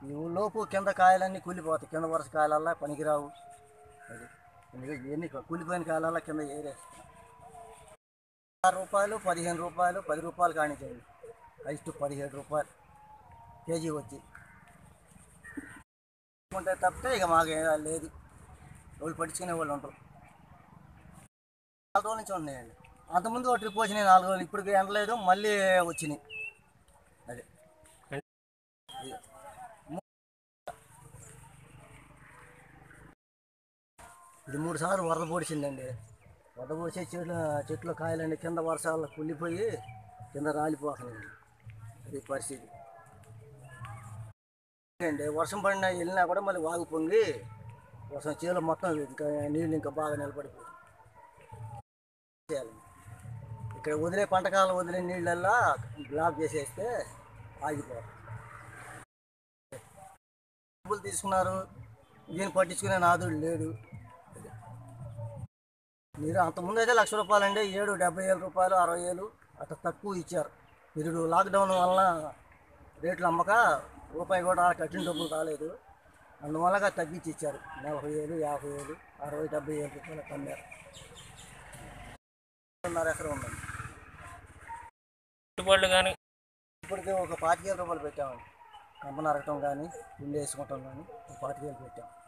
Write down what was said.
ఈ లోపు కింద కాయలన్నీ కూలిపోతాయి కింద వరుస కాయలల్లా పనికిరావు అది ఎందుకంటే ఎన్ని కూలిపోయిన కాయలల్లా కింద ఏరేస్తున్నాం ఆరు రూపాయలు పదిహేను రూపాయలు పది రూపాయలు కానించండి హైస్ట్ పదిహేడు రూపాయలు కేజీ వచ్చి ఉంటే తప్పితే ఇక మాకు ఏ- లేదు రోజులు పట్టించుకునే వాళ్ళు ఉంటారు నాలుగు రోజుల నుంచి ఉన్నాయండి అంతకుముందు ఒక ట్రిప్ వచ్చినాయి నాలుగు రోజులు ఇప్పుడు ఎండలేదు మళ్ళీ వచ్చినాయి అది ఇది. ము- ఇది మూడు సార్లు వరద పొడిచిందండి వరద పొడిచే చెట్లు చెట్లు కాయలండి కింద వర్షాలు కుళ్ళిపోయి కింద రాలిపోతున్నాయండి అది పరిస్థితి అండి వర్షం పడినా వెళ్ళినా కూడా మళ్ళీ వాగు పొంగి వర్షం చేలో మొత్తం ఇంకా నీళ్ళు ఇంకా బాగా నిలబడిపోయి చేయాలి ఇక్కడ వదిలే పంటకాలం వదిలే నీళ్ళల్లా బ్లాక్ చేసేస్తే ఆగిపోవాలి డబ్బులు తీసుకున్నారు దీన్ని పట్టించుకునే నాదుడు లేడు మీరు అంతకుముందు అయితే లక్ష రూపాయలు అండి ఏడు డెబ్బై వేల రూపాయలు అరవై వేలు అట్లా తక్కువ ఇచ్చారు మీరు లాక్డౌన్ వలన రేట్లు అమ్మక రూపాయి కూడా కట్టిన డబ్బులు రాలేదు అందువల్లగా తగ్గించి ఇచ్చారు నలభై వేలు యాభై వేలు అరవై డెబ్బై వేలు రూపాయలు కమ్మారు రెండున్నర ఎకరం ఉందండి పెట్టుబడులు కానీ ఇప్పటికే ఒక పాతికేల రూపాయలు పెట్టామండి కంప నరకటం కానీ పిండి వేసుకోవటం కానీ ఒక పాతికేలు పెట్టాం